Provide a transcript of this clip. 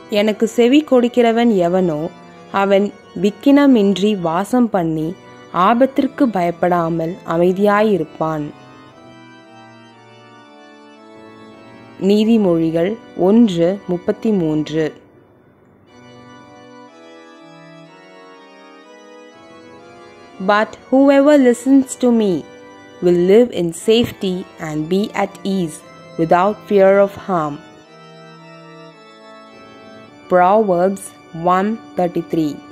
எனக்கு செவி கொடுக்கிறவன் எவனோ அவன் விக்கினமின்றி வாசம் பண்ணி ஆபத்திற்கு பயப்படாமல் அமைதியாயிருப்பான் நீதிமொழிகள் ஒன்று முப்பத்தி மூன்று But whoever listens to me will live in safety and be at ease without fear of harm. Proverbs 133